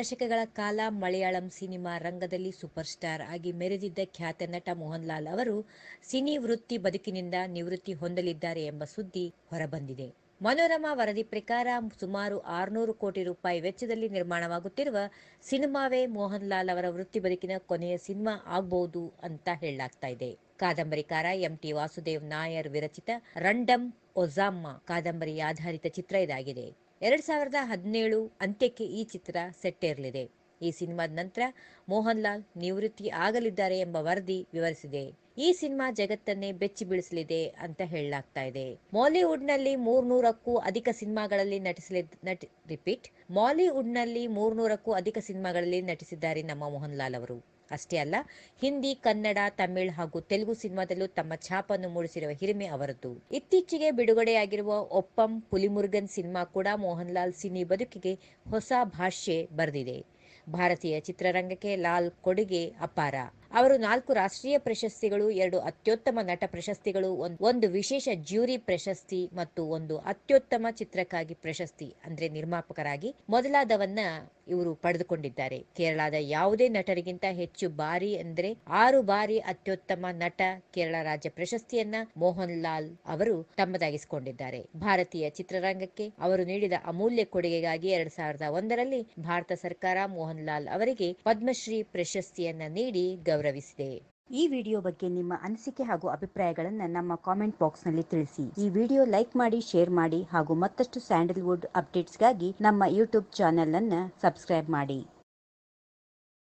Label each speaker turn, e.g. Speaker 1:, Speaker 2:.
Speaker 1: ದಶಕಗಳ ಕಾಲ ಮಲಯಾಳಂ ಸಿನಿಮಾ ರಂಗದಲ್ಲಿ ಸೂಪರ್ ಸ್ಟಾರ್ ಆಗಿ ಮೆರೆದಿದ್ದ ಖ್ಯಾತ ನಟ ಮೋಹನ್ ಲಾಲ್ ಅವರು ಸಿನಿ ವೃತ್ತಿ ಬದುಕಿನಿಂದ ನಿವೃತ್ತಿ ಹೊಂದಲಿದ್ದಾರೆ ಎಂಬ ಸುದ್ದಿ ಹೊರಬಂದಿದೆ ಮನೋರಮಾ ವರದಿ ಪ್ರಕಾರ ಸುಮಾರು ಆರುನೂರು ಕೋಟಿ ರೂಪಾಯಿ ವೆಚ್ಚದಲ್ಲಿ ನಿರ್ಮಾಣವಾಗುತ್ತಿರುವ ಸಿನಿಮಾವೇ ಮೋಹನ್ ಲಾಲ್ ಅವರ ವೃತ್ತಿ ಬದುಕಿನ ಕೊನೆಯ ಸಿನಿಮಾ ಆಗಬಹುದು ಅಂತ ಹೇಳಲಾಗ್ತಾ ಇದೆ ಕಾದಂಬರಿಕಾರ ಎಂಟಿ ವಾಸುದೇವ್ ನಾಯರ್ ವಿರಚಿತ ರಂಡಂ ಒಜಾಮ್ಮ ಕಾದಂಬರಿ ಆಧಾರಿತ ಚಿತ್ರ ಇದಾಗಿದೆ ಎರಡ್ ಸಾವಿರದ ಹದಿನೇಳು ಅಂತ್ಯಕ್ಕೆ ಈ ಚಿತ್ರ ಸೆಟ್ಟೇರಲಿದೆ ಈ ಸಿನಿಮಾದ ನಂತರ ಮೋಹನ್ ಲಾಲ್ ನಿವೃತ್ತಿ ಆಗಲಿದ್ದಾರೆ ಎಂಬ ವರದಿ ವಿವರಿಸಿದೆ ಈ ಸಿನಿಮಾ ಜಗತ್ತನ್ನೇ ಬೆಚ್ಚಿ ಬೀಳಿಸಲಿದೆ ಅಂತ ಹೇಳಲಾಗ್ತಾ ಇದೆ ಮಾಲಿವುಡ್ ನಲ್ಲಿ ಮೂರ್ನೂರಕ್ಕೂ ಅಧಿಕ ಸಿನಿಮಾಗಳಲ್ಲಿ ನಟಿಸಲಿ ನಟಿ ರಿಪೀಟ್ ಮಾಲಿವುಡ್ ನಲ್ಲಿ ಮೂರ್ನೂರಕ್ಕೂ ಅಧಿಕ ಸಿನಿಮಾಗಳಲ್ಲಿ ನಟಿಸಿದ್ದಾರೆ ನಮ್ಮ ಮೋಹನ್ ಲಾಲ್ ಅವರು ಅಷ್ಟೇ ಅಲ್ಲ ಹಿಂದಿ ಕನ್ನಡ ತಮಿಳ್ ಹಾಗೂ ತೆಲುಗು ಸಿನಿಮಾದಲ್ಲೂ ತಮ್ಮ ಛಾಪನ್ನು ಮೂಡಿಸಿರುವ ಹಿರಿಮೆ ಅವರದ್ದು ಇತ್ತೀಚೆಗೆ ಬಿಡುಗಡೆಯಾಗಿರುವ ಒಪ್ಪಂ ಪುಲಿಮುರುಗನ್ ಸಿನಿಮಾ ಕೂಡ ಮೋಹನ್ ಲಾಲ್ ಸಿನಿ ಬದುಕಿಗೆ ಹೊಸ ಭಾಷ್ಯ ಬರೆದಿದೆ ಭಾರತೀಯ ಚಿತ್ರರಂಗಕ್ಕೆ ಲಾಲ್ ಕೊಡುಗೆ ಅಪಾರ ಅವರು ನಾಲ್ಕು ರಾಷ್ಟ್ರೀಯ ಪ್ರಶಸ್ತಿಗಳು ಎರಡು ಅತ್ಯುತ್ತಮ ನಟ ಪ್ರಶಸ್ತಿಗಳು ಒಂದ್- ಒಂದು ವಿಶೇಷ ಜ್ಯೂರಿ ಪ್ರಶಸ್ತಿ ಮತ್ತು ಒಂದು ಅತ್ಯುತ್ತಮ ಚಿತ್ರಕ್ಕಾಗಿ ಪ್ರಶಸ್ತಿ ಅಂದ್ರೆ ನಿರ್ಮಾಪಕರಾಗಿ ಮೊದಲಾದವನ್ನ ಇವರು ಪಡೆದುಕೊಂಡಿದ್ದಾರೆ ಕೇರಳದ ಯಾವುದೇ ನಟರಿಗಿಂತ ಹೆಚ್ಚು ಬಾರಿ ಅಂದ್ರೆ ಆರು ಬಾರಿ ಅತ್ಯುತ್ತಮ ನಟ ಕೇರಳ ರಾಜ್ಯ ಪ್ರಶಸ್ತಿಯನ್ನ ಮೋಹನ್ ಲಾಲ್ ಅವರು ತಮ್ಮದಾಗಿಸಿಕೊಂಡಿದ್ದಾರೆ ಭಾರತೀಯ ಚಿತ್ರರಂಗಕ್ಕೆ ಅವರು ನೀಡಿದ ಅಮೂಲ್ಯ ಕೊಡುಗೆಗಾಗಿ ಎರಡ್ ಸಾವಿರದ ಒಂದರಲ್ಲಿ ಭಾರತ ಸರ್ಕಾರ ಮೋಹನ್ ಲಾಲ್ ಅವರಿಗೆ ಪದ್ಮಶ್ರೀ ಪ್ರಶಸ್ತಿಯನ್ನ ನೀಡಿ ಗೌರವಿಸಿದೆ
Speaker 2: ಈ ವಿಡಿಯೋ ಬಗ್ಗೆ ನಿಮ್ಮ ಅನಿಸಿಕೆ ಹಾಗೂ ಅಭಿಪ್ರಾಯಗಳನ್ನು ನಮ್ಮ ಕಾಮೆಂಟ್ ಬಾಕ್ಸ್ನಲ್ಲಿ ತಿಳಿಸಿ ಈ ವಿಡಿಯೋ ಲೈಕ್ ಮಾಡಿ ಶೇರ್ ಮಾಡಿ ಹಾಗೂ ಮತ್ತಷ್ಟು ಸ್ಯಾಂಡಲ್ವುಡ್ ಅಪ್ಡೇಟ್ಸ್ಗಾಗಿ ನಮ್ಮ ಯೂಟ್ಯೂಬ್ ಚಾನೆಲ್ ಅನ್ನು ಸಬ್ಸ್ಕ್ರೈಬ್ ಮಾಡಿ